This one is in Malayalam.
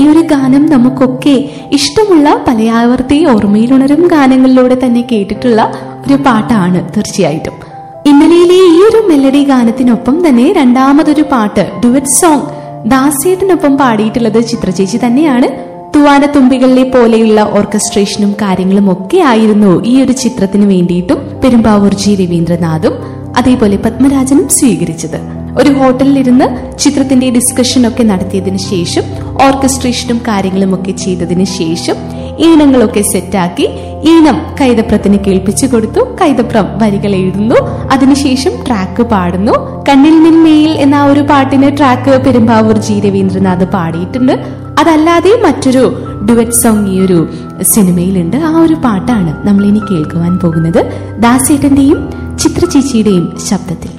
ഈ ഒരു ഗാനം നമുക്കൊക്കെ ഇഷ്ടമുള്ള പലയാവർത്തി ഓർമ്മയിലുണരും ഗാനങ്ങളിലൂടെ തന്നെ കേട്ടിട്ടുള്ള ഒരു പാട്ടാണ് തീർച്ചയായിട്ടും ഇന്നലെയിലെ ഈ ഒരു മെലഡി ഗാനത്തിനൊപ്പം തന്നെ രണ്ടാമതൊരു പാട്ട് ഡുവറ്റ് സോങ് ദാസേട്ടനൊപ്പം പാടിയിട്ടുള്ളത് ചിത്രചേച്ചി തന്നെയാണ് തുവാനത്തുമ്പികളിലെ പോലെയുള്ള ഓർക്കസ്ട്രേഷനും കാര്യങ്ങളും ഒക്കെ ആയിരുന്നു ഈ ഒരു ചിത്രത്തിന് വേണ്ടിയിട്ടും പെരുമ്പാവൂർ ജി രവീന്ദ്രനാഥും അതേപോലെ പത്മരാജനും സ്വീകരിച്ചത് ഒരു ഹോട്ടലിലിരുന്ന് ചിത്രത്തിന്റെ ഡിസ്കഷൻ ഒക്കെ നടത്തിയതിനു ശേഷം ഓർക്കസ്ട്രേഷനും കാര്യങ്ങളും ഒക്കെ ചെയ്തതിനു ശേഷം ഈണങ്ങളൊക്കെ സെറ്റാക്കി ഈണം കൈതപ്രത്തിന് കേൾപ്പിച്ചു കൊടുത്തു കൈതപ്രം വരികൾ എഴുതുന്നു അതിനുശേഷം ട്രാക്ക് പാടുന്നു കണ്ണിൽ നിന്മേൽ എന്ന ആ ഒരു പാട്ടിന് ട്രാക്ക് പെരുമ്പാവൂർ ജി രവീന്ദ്രനാഥ് പാടിയിട്ടുണ്ട് അതല്ലാതെ മറ്റൊരു ഡുവറ്റ് സോങ് ഈ ഒരു സിനിമയിലുണ്ട് ആ ഒരു പാട്ടാണ് നമ്മൾ ഇനി കേൾക്കുവാൻ പോകുന്നത് ദാസേട്ടന്റെയും ചിത്രചേച്ചിയുടെയും ശബ്ദത്തിൽ